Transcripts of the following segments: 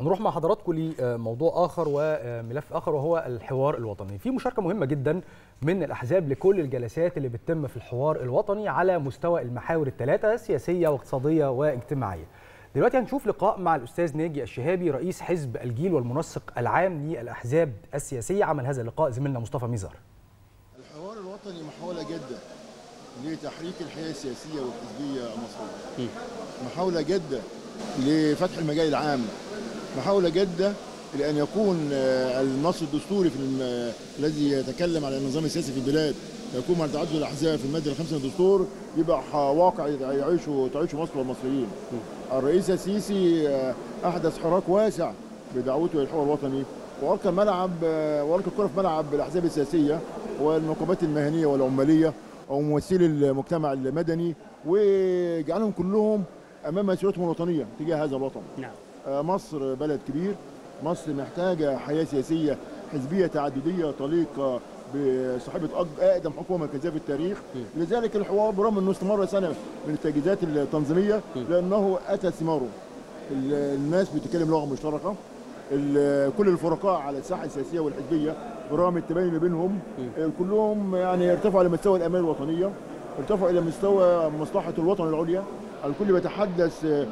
هنروح مع حضراتكم لموضوع اخر وملف اخر وهو الحوار الوطني في مشاركه مهمه جدا من الاحزاب لكل الجلسات اللي بتتم في الحوار الوطني على مستوى المحاور الثلاثه سياسيه واقتصاديه واجتماعيه دلوقتي هنشوف لقاء مع الاستاذ ناجي الشهابي رئيس حزب الجيل والمنسق العام للاحزاب السياسيه عمل هذا اللقاء زميلنا مصطفى ميزار الحوار الوطني محاولة جادة لتحريك الحياة السياسية والحزبية المصرية محاولة جادة لفتح المجال العام محاولة جادة لأن يكون آه، النص الدستوري في الم- الذي يتكلم على النظام السياسي في البلاد يكون مع تعدد الأحزاب في المادة الخامسة من الدستور يبقى ح- واقع يعيشه تعيشه مصر والمصريين الرئيس السيسي آه، أحدث حراك واسع بدعوته للحوار الوطني وألقى الملعب آه، وألقى الكرة في ملعب الأحزاب السياسية والنقابات المهنية والعمالية وممثلي المجتمع المدني وجعلهم كلهم أمام مسؤوليتهم الوطنية تجاه هذا الوطن نعم آه، مصر بلد كبير مصر محتاجة حياة سياسية حزبية تعددية طليقة بصاحبة أج- أقدم حكومة مركزية في التاريخ لذلك الحوار برغم أنه استمر سنة من التجهيزات التنظيمية لأنه أتى ثماره ال- الناس بتتكلم لغة مشتركة ال- كل الفرقاء على الساحة السياسية والحزبية برغم التباين ما بينهم آه، كلهم يعني ارتفعوا لمستوى الأمان الوطنية ارتفعوا إلى مستوى مصلحة الوطن العليا الكل بيتحدث آه،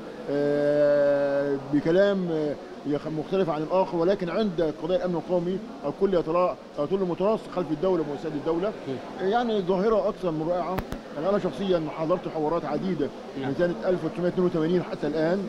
آه، بكلام آه، يخ- مختلف عن الآخر ولكن عند قضايا الأمن القومي الكل يتلا- يطل متراسخ خلف الدولة ومؤسسات الدولة يعني ظاهرة أكثر من رائعة يعني أنا شخصيا حضرت حوارات عديدة من سنة 1982 حتى الآن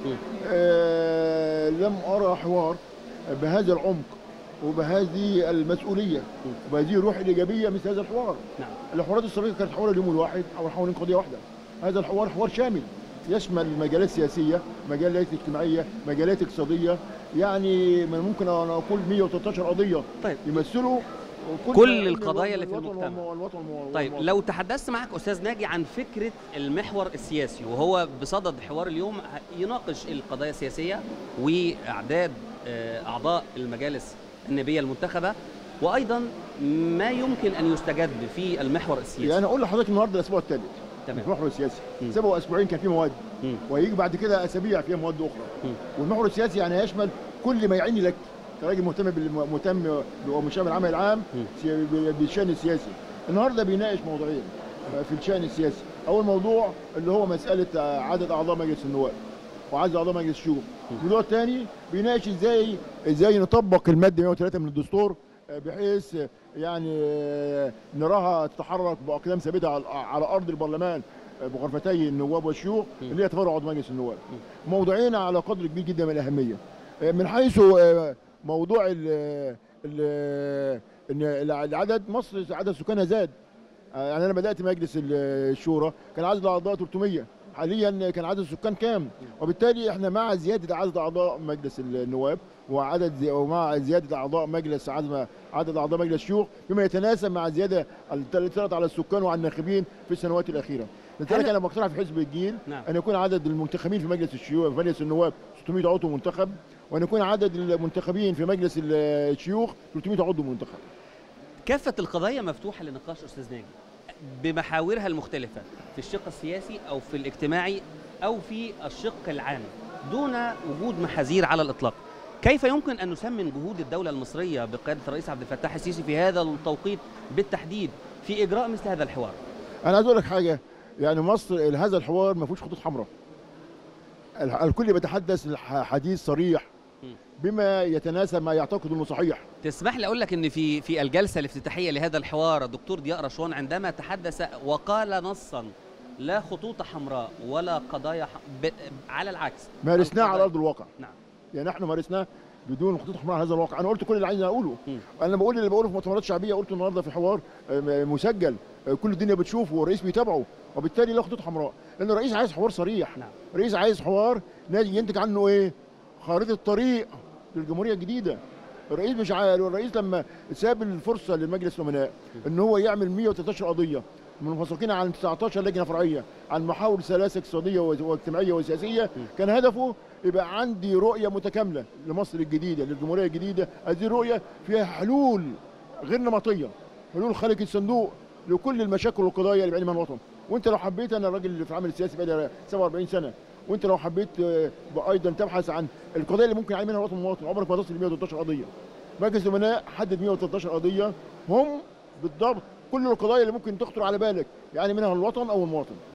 آه، لم أرى حوار بهذا العمق وبهذه المسؤولية وبهذه الروح الإيجابية مثل هذا الحوار نعم الحوارات السابقه كانت حول اليوم الواحد او حول قضيه واحده هذا الحوار حوار شامل يشمل مجالات سياسيه مجالات اجتماعيه مجالات اقتصاديه يعني من ممكن ان اقول 113 قضيه طيب يمثلوا كل القضايا اللي في الوطن المجتمع. والوطن والوطن طيب والوطن. لو تحدثت معك استاذ ناجي عن فكره المحور السياسي وهو بصدد حوار اليوم يناقش القضايا السياسيه واعداد آه، اعضاء المجالس النيابيه المنتخبه وايضا ما يمكن ان يستجد في المحور السياسي يعني اقول لحضرتك النهارده الاسبوع الثالث تمام. المحور السياسي مم. سبعوا اسبوعين كان في مواد مم. وهيجي بعد كده اسابيع فيها مواد اخرى مم. والمحور السياسي يعني هيشمل كل ما يعني لك كراجل مهتم بالم- مهتم ومشارك العمل العام مم. سي- بالشان السياسي النهارده بيناقش موضوعين في الشان السياسي اول موضوع اللي هو مساله عدد اعضاء مجلس النواب وعدد اعضاء مجلس الشورى الموضوع الثاني بيناقش ازاي ازاي نطبق الماده 103 من الدستور بحيث يعني نراها تتحرك باقدام ثابته على على ارض البرلمان بغرفتي النواب والشيوخ اللي هي تفرع عضو مجلس النواب. موضوعين على قدر كبير جدا من الاهميه. من حيث موضوع ال ال ان العدد مصر عدد سكانها زاد. يعني انا بدات مجلس الشورى كان عدد الاعضاء 300 حاليا كان عدد السكان كام وبالتالي احنا مع زياده عدد اعضاء مجلس النواب وعدد زي ومع زياده اعضاء مجلس عدد عدد اعضاء مجلس الشيوخ بما يتناسب مع زياده التي طرأت على السكان وعلى الناخبين في السنوات الاخيره لذلك انا بقترح في حزب الجيل نعم. ان يكون عدد المنتخبين في مجلس الشيوخ في مجلس النواب 600 عضو منتخب وان يكون عدد المنتخبين في مجلس الشيوخ 300 عضو منتخب كافه القضايا مفتوحه لنقاش استاذ ناجي بمحاورها المختلفه في الشق السياسي او في الاجتماعي او في الشق العام دون وجود محاذير على الاطلاق كيف يمكن ان نسمن جهود الدوله المصريه بقياده الرئيس عبد الفتاح السيسي في هذا التوقيت بالتحديد في اجراء مثل هذا الحوار انا عايز اقول لك حاجه يعني مصر هذا الحوار ما فيهوش خطوط حمراء ال- الكل بيتحدث الح- حديث صريح بما يتناسب ما يعتقد انه صحيح تسمح لي اقول لك ان في في الجلسه الافتتاحيه لهذا الحوار الدكتور ضياء رشوان عندما تحدث وقال نصا لا خطوط حمراء ولا قضايا ح... ب... على العكس مارسناه على القضايا- ارض الواقع نعم يعني نحن مارسناه بدون خطوط حمراء على هذا الواقع انا قلت كل اللي عايز اقوله مم. انا بقول اللي بقوله في مؤتمرات شعبيه قلته النهارده في حوار آه، مسجل آه، كل الدنيا بتشوفه والرئيس بيتابعه وبالتالي لا خطوط حمراء لان الرئيس عايز حوار صريح نعم. الرئيس عايز حوار نادي ينتج عنه ايه خارطه طريق للجمهوريه الجديده الرئيس مش عارف الرئيس لما ساب الفرصه لمجلس الامناء ان هو يعمل 113 قضيه منفصلين عن 19 لجنه فرعيه عن محاور ثلاثه اقتصاديه واجتماعيه وسياسيه كان هدفه يبقى عندي رؤيه متكامله لمصر الجديده للجمهوريه الجديده هذه الرؤيه فيها حلول غير نمطيه حلول خارج الصندوق لكل المشاكل والقضايا اللي بعيد من الوطن وانت لو حبيت انا الراجل اللي في العمل السياسي بقالي 47 سنه وانت لو حبيت آه، ايضا تبحث عن القضايا اللي ممكن يعاني منها الوطن المواطن عمرك ما تصل ل 113 قضيه مجلس الامناء حدد 113 قضيه هم بالضبط كل القضايا اللي ممكن تخطر على بالك يعني منها الوطن او المواطن